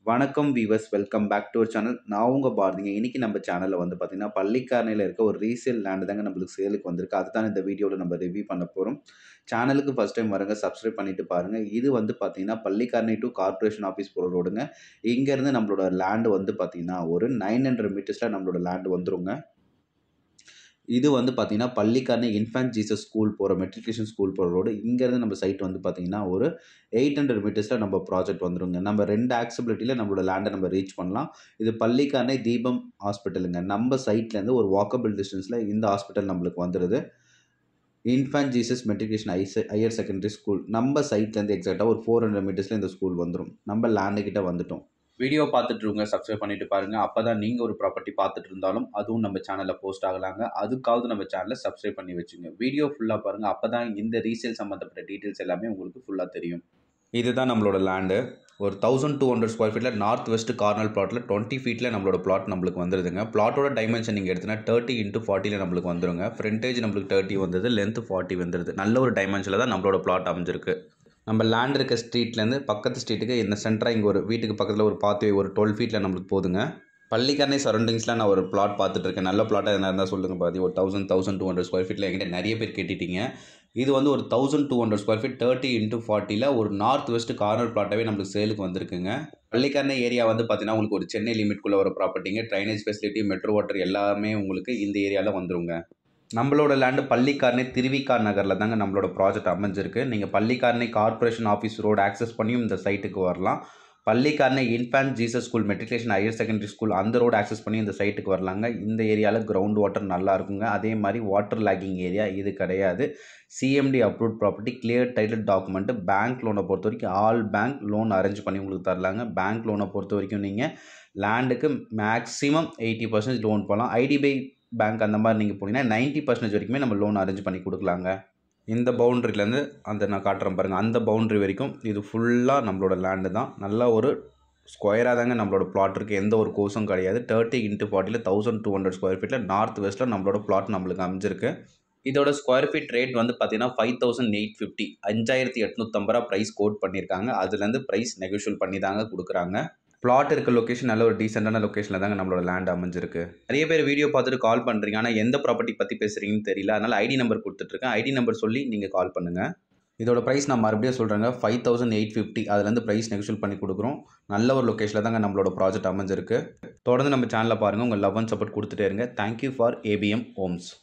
வணக்கம் viewers welcome back to our channel நான் உங்கள் பாரதிங்க இன்றைக்கி நம்ம சேனலில் வந்து பார்த்திங்கன்னா பள்ளிக்காரணையில் இருக்க ஒரு ரீசேல் லேண்டு தாங்க நம்மளுக்கு சேலுக்கு வந்திருக்கு அதுதான் இந்த வீடியோவில் நம்ம ரிவ்யூ பண்ண போகிறோம் சேனலுக்கு ஃபஸ்ட் டைம் வருங்க சப்ஸ்கிரைப் பண்ணிட்டு பாருங்கள் இது வந்து பார்த்திங்கன்னா பள்ளிக்காரணை டு கார்ப்பரேஷன் ஆஃபீஸ் போகிற ரோடுங்க இங்கேருந்து நம்மளோட லேண்டு வந்து பார்த்திங்கன்னா ஒரு நைன் ஹண்ட்ரட் மீட்டர்ஸில் நம்மளோட லேண்டு வந்துருங்க இது வந்து பார்த்திங்கன்னா பள்ளிக்காரணை இன்ஃபேன்ட் ஜீசஸ் ஸ்கூல் போகிற மெட்ரிகுலேஷன் ஸ்கூல் போகிற ரோடு இங்கேருந்து நம்ம சைட் வந்து பார்த்திங்கன்னா ஒரு எயிட் ஹண்ட்ரட் மீட்டர்ஸில் நம்ம ப்ராஜெக்ட் வந்துருங்க நம்ம ரெண்டு ஆக்சிபிலிட்டியில் நம்மளோட லேண்டை நம்ம ரீச் பண்ணலாம் இது பள்ளிக்காரணை தீபம் ஹாஸ்பிட்டலுங்க நம்ம சைட்லேருந்து ஒரு வாக்கபிள் டிஸ்டன்ஸில் இந்த ஹாஸ்பிட்டல் நம்மளுக்கு வந்துடுது இன்ஃபேன்ட் ஜீசஸ் மெட்ரிகுலேஷன் ஐ ஹையர் செகண்டரி ஸ்கூல் நம்ம சைட்லேருந்து எக்ஸாக்டாக ஒரு ஃபோர் ஹண்ட்ரட் மீட்டர்ஸில் இந்த ஸ்கூல் வந்துடும் நம்ம லேண்டு கிட்ட வந்துட்டோம் வீடியோ பார்த்துட்டு இருங்க சப்ஸ்கிரைப் பண்ணிட்டு பாருங்க அப்போ தான் நீங்கள் ஒரு ப்ராப்பர்ட்டி பார்த்துட்டு இருந்தாலும் அதுவும் நம்ம சேனலில் போஸ்ட் ஆகலாங்க அதுக்காவது நம்ம சேனலை சப்ஸ்கிரைப் பண்ணி வச்சுங்க வீடியோ ஃபுல்லாக பாருங்கள் அப்போ தான் இந்த ரீசேல் சம்மந்தப்பட்ட டீட்டெயில்ஸ் எல்லாமே உங்களுக்கு ஃபுல்லாக தெரியும் இதுதான் நம்மளோட லேண்டு ஒரு தௌசண்ட் டூ ஹண்ட்ரட் ஸ்கொயர் ஃபீட்டில் நார்த் வெஸ்ட் கார்னர் பிளாட்டில் டுவெண்ட்டி ஃபீட்டில் நம்மளோட பிளாட் நம்மளுக்கு வந்துருதுங்க பிளாட்டோட டைமென்ஷன் நீங்கள் எடுத்தனா தேர்ட்டி இன்ட்டு ஃபார்ட்டியில் நம்மளுக்கு வந்துருங்க ஃப்ரண்டேஜ் நம்மளுக்கு தேர்ட்டி வந்தது லென்த் ஃபார்ட்டி வந்துருது நல்ல ஒரு டைமென்ஷனில் தான் நம்மளோட பிளாட் அமைஞ்சிருக்கு நம்ம லேண்ட் இருக்க ஸ்ட்ரீட்லேருந்து பக்கத்து ஸ்ட்ரீட்டுக்கு இந்த சென்டராக இங்கே ஒரு வீட்டுக்கு பக்கத்தில் ஒரு பாத்வே ஒரு டுவெல் ஃபீட்டில் நம்மளுக்கு போதுங்க பள்ளிக்கரணை சரௌண்டிங்ஸில் நான் ஒரு பிளாட் பார்த்துட்டு இருக்கேன் நல்ல பிளாட்டாக எதனா இருந்தால் சொல்லுங்கள் பாதி ஒரு thousand thousand two hundred square ஃபீட்டில் என்கிட்ட நிறைய பேர் கேட்டுட்டீங்க இது வந்து ஒரு thousand two hundred square feet thirty into ஃபார்ட்டியில் ஒரு நார்த் வெஸ்ட் கார்னர் பிளாட்டாகவே நம்மளுக்கு சேலுக்கு வந்திருக்குங்க பள்ளிக்கரணை ஏரியா வந்து பார்த்தீங்கன்னா உங்களுக்கு ஒரு சென்னை லிமிட்குள்ளே வர ப்ராப்பர்ட்டிங்க ட்ரைனேஜ் ஃபெசிலிட்டி மெட்ரோ வாட்டர் எல்லாமே உங்களுக்கு இந்த ஏரியாவில் வந்துருங்க நம்மளோட லேண்டு பள்ளிக்காரணை திருவிக்கா நகரில் தாங்க நம்மளோட ப்ராஜெக்ட் அமைஞ்சிருக்கு நீங்கள் Pallikaranai corporation office road access பண்ணியும் இந்த சைட்டுக்கு வரலாம் Pallikaranai Infant Jesus school matriculation higher secondary school அந்த ரோடு ஆக்சஸ் பண்ணி இந்த சைட்டுக்கு வரலாங்க இந்த ஏரியாவில் கிரவுண்ட் வாட்டர் நல்லா இருக்குங்க அதே மாதிரி வாட்டர் லேக்கிங் ஏரியா இது கிடையாது CMD approved property clear title document bank லோனை பொறுத்த வரைக்கும் ஆல் பேங்க் லோன் அரேஞ்ச் பண்ணி உங்களுக்கு தரலாங்க பேங்க் லோனை பொறுத்த வரைக்கும் நீங்கள் லேண்டுக்கு மேக்ஸிமம் எயிட்டி பர்சன்டேஜ் லோன் போகலாம் ஐடிபிஐ பேங்க் அந்த மாதிரி நீங்கள் போனீங்கன்னா நைன்ட்டி பர்சன்டேஜ் வரைக்குமே நம்ம லோன் அரேஞ்ச் பண்ணி கொடுக்கலாங்க இந்த பவுண்ட்ரிலேருந்து அந்த நான் காட்டுறேன் பாருங்கள் அந்த பவுண்ட்ரி வரைக்கும் இது ஃபுல்லாக நம்மளோட லேண்டு தான் நல்ல ஒரு ஸ்கொயராக தாங்க நம்மளோட பிளாட் இருக்குது எந்த ஒரு கோர்ஸும் கிடையாது தேர்ட்டி இன்ட்டு ஃபார்ட்டியில் தௌசண்ட் டூ ஹண்ட்ரட் ஸ்கொயர் ஃபீட்டில் நார்த் வெஸ்ட்டில் நம்மளோட பிளாட் நம்மளுக்கு அமைஞ்சிருக்கு இதோட ஸ்கொயர் ஃபீட் ரேட் வந்து பார்த்தீங்கன்னா ஃபைவ் தௌசண்ட் எயிட் ஃபிஃப்டி அஞ்சாயிரத்தி எட்நூற்றம்பது ரூபா ப்ரைஸ் கோட் பண்ணியிருக்காங்க அதுலேருந்து ப்ரைஸ் நெகோஷியல் பண்ணி தாங்க கொடுக்குறாங்க பிளாட் இருக்க லொக்கேஷன் நல்ல ஒரு டீசெண்டான லொக்கேஷனில் தாங்க நம்மளோட லேண்ட் அமைஞ்சிருக்கு நிறைய பேர் வீடியோ பார்த்துட்டு கால் பண்ணுறீங்க ஆனால் எந்த ப்ராப்பர்ட்டி பற்றி பேசுகிறீங்கன்னு தெரியல அதனால் ஐடி நம்பர் கொடுத்துட்ருக்கேன் ஐடி நம்பர் சொல்லி நீங்கள் கால் பண்ணுங்கள் இதோட ப்ரைஸ் நான் மறுபடியும் சொல்கிறேங்க ஃபைவ் தௌசண்ட் எயிட் ஃபிஃப்டி அதுலேருந்து ப்ரைஸ் நெகோஷியல் பண்ணி கொடுக்குறோம் நல்ல ஒரு லொக்கேஷனில் தாங்க நம்மளோட ப்ராஜெக்ட் அமைஞ்சிருக்கு தொடர்ந்து நம்ம சேனலில் பாருங்கள் உங்கள் லவ் அண்ட் சப்போர்ட் கொடுத்துட்டே இருங்க தேங்க்யூ ஃபார் ஏபிஎம் ஹோம்ஸ்